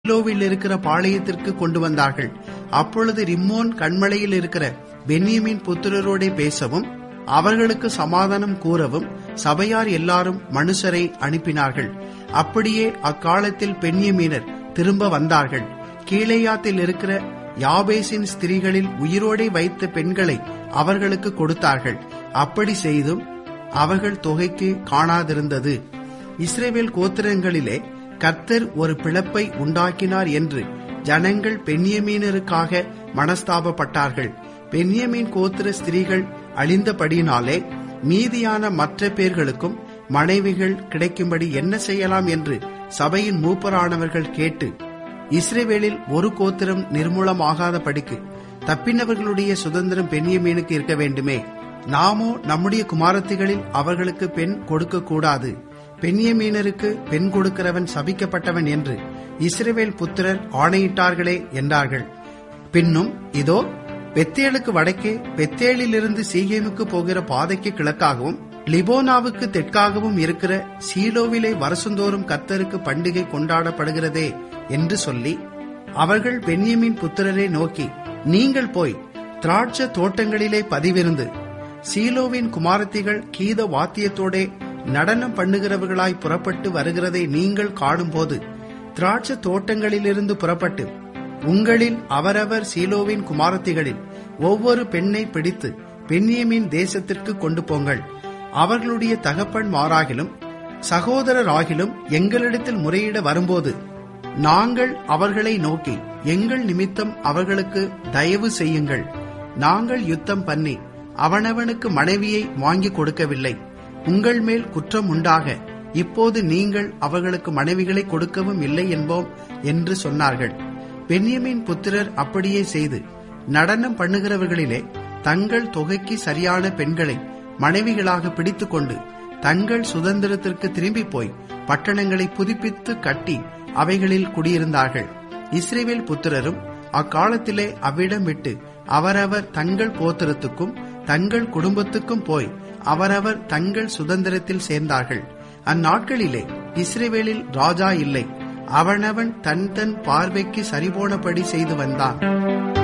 சீலோவில் இருக்கிற பாளையத்திற்கு கொண்டு வந்தார்கள் அப்பொழுது ரிம்மோன் கண்மலையில் இருக்கிற பென்யமின் புத்திரரோடே பேசவும் அவர்களுக்கு சமாதானம் கூறவும் சபையார் எல்லாரும் மனுஷரை அனுப்பினார்கள் அப்படியே அக்காலத்தில் பென்யமீனர் திரும்ப வந்தார்கள் கீழேயாத்தில் இருக்கிற யாபேசின் ஸ்திரீகளில் உயிரோடே வைத்த பெண்களை அவர்களுக்கு கொடுத்தார்கள் அப்படி செய்தும் அவர்கள் தொகைக்கு காணாதிருந்தது இஸ்ரேவேல் கோத்திரங்களிலே கர்த்தர் ஒரு பிளப்பை உண்டாக்கினார் என்று ஜனங்கள் பென்யமீனருக்காக மனஸ்தாபப்பட்டார்கள் பென்யமீன் கோத்திர ஸ்திரீகள் அழிந்தபடியினாலே மீதியான மற்ற பேர்களுக்கும் மனைவிகள் கிடைக்கும்படி என்ன செய்யலாம் என்று சபையின் மூப்பரானவர்கள் கேட்டு இஸ்ரேவேலில் ஒரு கோத்திரம் நிர்மூலமாகாதபடிக்கு தப்பினவர்களுடைய சுதந்திரம் பென்யமீனுக்கு இருக்க வேண்டுமே நாமோ நம்முடைய குமாரத்திகளில் அவர்களுக்கு பெண் கொடுக்க கூடாது பென்யமீனருக்கு பெண் கொடுக்கிறவன் சபிக்கப்பட்டவன் என்று இஸ்ரேவேல் புத்திரர் ஆணையிட்டார்களே என்றார்கள் பின்னும் இதோ பெத்தேலுக்கு வடக்கே பெத்தேலிலிருந்து சீகேமுக்கு போகிற பாதைக்கு கிழக்காகவும் லிபோனாவுக்கு தெற்காகவும் இருக்கிற சீலோவிலே வருஷந்தோறும் கர்த்தருக்கு பண்டிகை கொண்டாடப்படுகிறதே என்று சொல்லி அவர்கள் பென்யமின் புத்திரரை நோக்கி நீங்கள் போய் திராட்ச தோட்டங்களிலே பதிவிருந்து சீலோவின் குமாரத்திகள் கீத வாத்தியத்தோடே நடனம் பண்ணுகிறவர்களாய் புறப்பட்டு வருகிறதை நீங்கள் காணும்போது திராட்ச தோட்டங்களிலிருந்து புறப்பட்டு உங்களில் அவரவர் சீலோவின் குமாரத்திகளில் ஒவ்வொரு பெண்ணை பிடித்து பெண்ணியமின் தேசத்திற்கு கொண்டு போங்கள் அவர்களுடைய தகப்பன் மாறாகிலும் சகோதரராகிலும் எங்களிடத்தில் முறையிட வரும்போது நாங்கள் அவர்களை நோக்கி எங்கள் நிமித்தம் அவர்களுக்கு தயவு செய்யுங்கள் நாங்கள் யுத்தம் பண்ணி அவனவனுக்கு மனைவியை வாங்கி கொடுக்கவில்லை உங்கள் மேல் குற்றம் உண்டாக இப்போது நீங்கள் அவர்களுக்கு மனைவிகளை கொடுக்கவும் இல்லை என்போம் என்று சொன்னார்கள் பென்யமின் புத்திரர் அப்படியே செய்து நடனம் பண்ணுகிறவர்களிலே தங்கள் தொகைக்கு சரியான பெண்களை மனைவிகளாக பிடித்துக்கொண்டு தங்கள் சுதந்திரத்திற்கு திரும்பி போய் பட்டணங்களை புதுப்பித்து கட்டி அவைகளில் குடியிருந்தார்கள் இஸ்ரேவேல் புத்திரரும் அக்காலத்திலே அவ்விடம் விட்டு அவரவர் தங்கள் போத்திரத்துக்கும் தங்கள் குடும்பத்துக்கும் போய் அவரவர் தங்கள் சுதந்திரத்தில் சேர்ந்தார்கள் அந்நாட்களிலே இஸ்ரேவேலில் ராஜா இல்லை அவனவன் தன் தன் பார்வைக்கு சரிபோனபடி செய்து வந்தான்